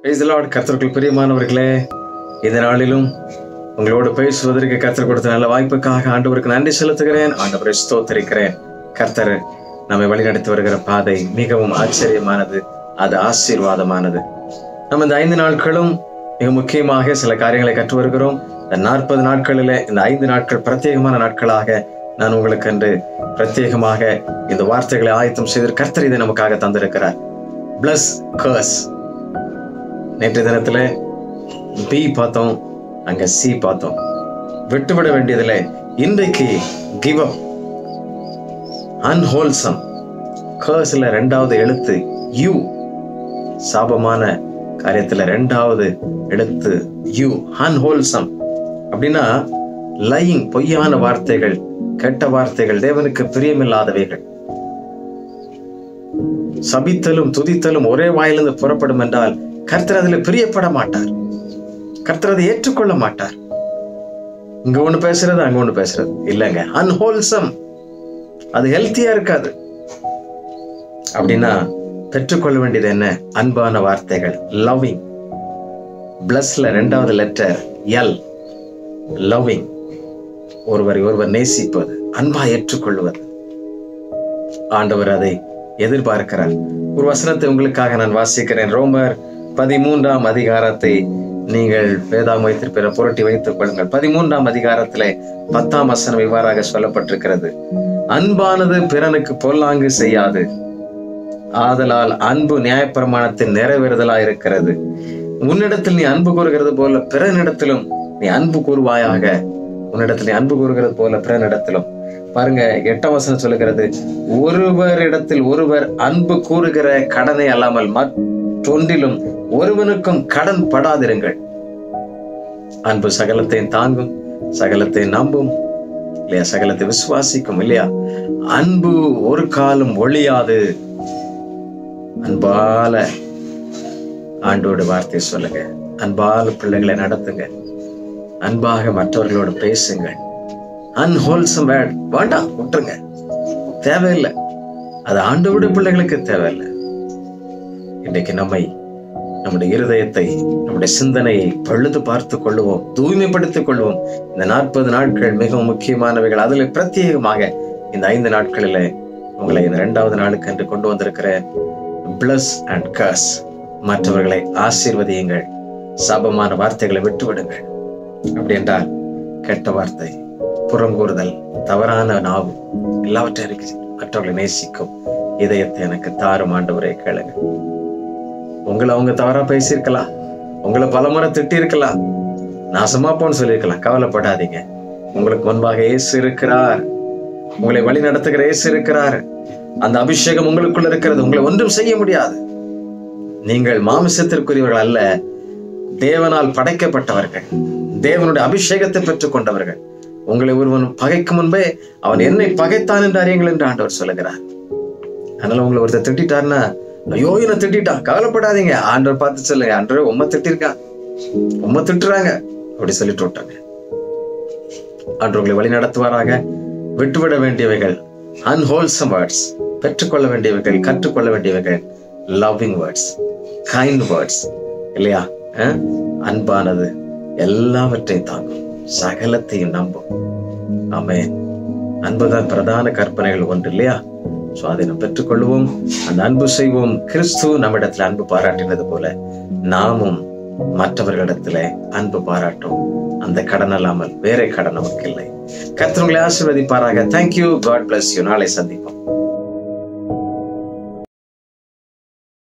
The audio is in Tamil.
கர்த்தர்கள் பிரியமானவர்களே இந்த நாளிலும் உங்களோடு பேசுவதற்கு கர்த்தர் கொடுத்த நல்ல வாய்ப்புக்காக ஆண்டவருக்கு நன்றி செலுத்துகிறேன் ஆண்டவரை ஸ்தோத்தரிக்கிறேன் கர்த்தர் நம்மை வழிநடத்தி வருகிற பாதை மிகவும் ஆச்சரியமானது அது ஆசீர்வாதமானது நம்ம இந்த ஐந்து நாட்களும் மிக முக்கியமாக சில காரியங்களை கற்று வருகிறோம் இந்த நாற்பது நாட்களிலே இந்த ஐந்து நாட்கள் பிரத்யேகமான நாட்களாக நான் உங்களுக்கு என்று பிரத்யேகமாக இந்த வார்த்தைகளை ஆயத்தம் செய்து கர்த்தர் இதை நமக்காக தந்திருக்கிறார் பிளஸ் கர்ஸ் நேற்று தினத்துல பி பார்த்தோம் அங்க சி பார்த்தோம் விட்டுவிட வேண்டியதுல இன்றைக்கு கிவ் அப் அன்ஹோல்சம் கர்ஸ்ல ரெண்டாவது எழுத்து யூ சாபமான காரியத்துல ரெண்டாவது எழுத்து யூ அன்ஹோல்சம் அப்படின்னா லையிங் பொய்யான வார்த்தைகள் கெட்ட வார்த்தைகள் தேவனுக்கு பிரியமில்லாதவைகள் சபித்தலும் துதித்தலும் ஒரே வாயிலிருந்து புறப்படும் என்றால் கர்த்தர் அதுல பிரியப்பட மாட்டார் கர்த்தர் அதை ஏற்றுக்கொள்ள மாட்டார் இங்க ஒண்ணு பேசுறது அங்க ஒண்ணு பேசுறது இல்லைங்க அன்ஹோல்சம் அது ஹெல்த்தியா இருக்காது அப்படின்னா பெற்றுக்கொள்ள வேண்டியது என்ன அன்பான வார்த்தைகள் லவ்விங் பிளஸ்ல ரெண்டாவது லெட்டர் எல் லவ்விங் ஒருவரை ஒருவர் நேசிப்பது அன்பா ஏற்றுக்கொள்வது ஆண்டவர் அதை எதிர்பார்க்கிறார் ஒரு வசனத்தை உங்களுக்காக நான் வாசிக்கிறேன் ரோமர் பதிமூன்றாம் அதிகாரத்தை நீங்கள் வேதாம் வைத்திருப்பிற புரட்டி வைத்துக் கொள்ளுங்கள் பதிமூன்றாம் அதிகாரத்திலே பத்தாம் வசனம் இவ்வாறாக சொல்லப்பட்டிருக்கிறது அன்பானது பிறனுக்கு பொல்லாங்கு செய்யாது ஆதலால் அன்பு நியாயப்பிரமாணத்தின் நிறைவேறுதலா இருக்கிறது உன்னிடத்தில் நீ அன்பு கூறுகிறது போல பிறனிடத்திலும் நீ அன்பு கூறுவாயாக உன்னிடத்தில் நீ அன்பு கூறுகிறது போல பிறனிடத்திலும் பாருங்க எட்டாம் வசனம் சொல்லுகிறது ஒருவரிடத்தில் ஒருவர் அன்பு கூறுகிற கடனை அல்லாமல் மற்றொன்றிலும் ஒருவனுக்கும் கடன் படாதிருங்கள் அன்பு சகலத்தையும் தாங்கும் சகலத்தை நம்பும் இல்லையா சகலத்தை விசுவாசிக்கும் இல்லையா அன்பு ஒரு காலம் ஒழியாது அன்பால ஆண்டோட வார்த்தை சொல்லுங்க அன்பால பிள்ளைகளை நடத்துங்க அன்பாக மற்றவர்களோடு பேசுங்கள் அன்ஹோல்சம் வேர்ட் வேண்டாம் விட்டுருங்க தேவையில்லை அது ஆண்டோட பிள்ளைகளுக்கு தேவையில்லை இன்னைக்கு நம்மை நம்முடைய இருதயத்தை நம்முடைய சிந்தனையை பழுது பார்த்து கொள்ளுவோம் தூய்மைப்படுத்திக் கொள்வோம் இந்த நாற்பது நாட்கள் மிகவும் முக்கியமானவைகள் அதில் பிரத்யேகமாக இந்த ஐந்து நாட்களில உங்களை இந்த இரண்டாவது நாளுக்கு என்று கொண்டு வந்திருக்கிற பிளஸ் அண்ட் கஸ் மற்றவர்களை ஆசீர்வதியுங்கள் சாபமான வார்த்தைகளை விட்டுவிடுங்கள் அப்படி என்றால் கெட்ட வார்த்தை புறங்கூறுதல் தவறான நாவு எல்லாவற்றையும் இருக்கு மற்றவர்களை நேசிக்கும் இதயத்தை எனக்கு தாரும் ஆண்டவரே கேளுங்க உங்களை அவங்க தவறா பேசியிருக்கலாம் உங்களை பலமுறை திட்டி இருக்கலாம் நாசமா போன்னு சொல்லியிருக்கலாம் கவலைப்படாதீங்க உங்களுக்கு முன்பாக இயேசு இருக்கிறார் உங்களை வழி நடத்துகிற இயேசு இருக்கிறார் அந்த அபிஷேகம் உங்களுக்குள்ள இருக்கிறது உங்களை ஒன்றும் செய்ய முடியாது நீங்கள் மாமிசத்திற்குரியவர்கள் அல்ல தேவனால் படைக்கப்பட்டவர்கள் தேவனுடைய அபிஷேகத்தை பெற்றுக் கொண்டவர்கள் உங்களை ஒருவன் பகைக்கு முன்பே அவன் என்னை பகைத்தான் என்று அறியுங்கள் என்று ஆண்டவர் சொல்லுகிறார் அதனால உங்களை ஒருத்தர் திட்டாருன்னா ஐயோ என்ன திட்டான் கவலைப்படாதீங்க ஆண்டவர் பார்த்து சொல்லுங்க ஆண்டவர் உண்மை திட்டிருக்கான் உண்மை திட்டுறாங்க அப்படி சொல்லிட்டு விட்டாங்க ஆண்டவர் உங்களை வழி நடத்துவாராக விட்டுவிட வேண்டியவைகள் அன்ஹோல்சம் வேர்ட்ஸ் பெற்றுக்கொள்ள வேண்டியவைகள் கற்றுக்கொள்ள வேண்டியவைகள் லவ்விங் வேர்ட்ஸ் கைண்ட் வேர்ட்ஸ் இல்லையா அஹ்? அன்பானது எல்லாவற்றையும் தாங்கும் சகலத்தையும் நம்பும் ஆமென் அன்புதான் பிரதான கற்பனைகள் ஒன்று இல்லையா சோ அதை நாம் பெற்றுக்கொள்வோம் அந்த அன்பு செய்வோம் கிறிஸ்து நம்மிடத்துல அன்பு பாராட்டினது போல நாமும் மற்றவர்களிடத்துல அன்பு பாராட்டும் அந்த கடன் அல்லாமல் வேற கடன் நமக்கு இல்லை கர்த்தர் உங்களை ஆசீர்வதிப்பாராக தேங்க்யூ காட் bless யூ நாளை சந்திப்போம்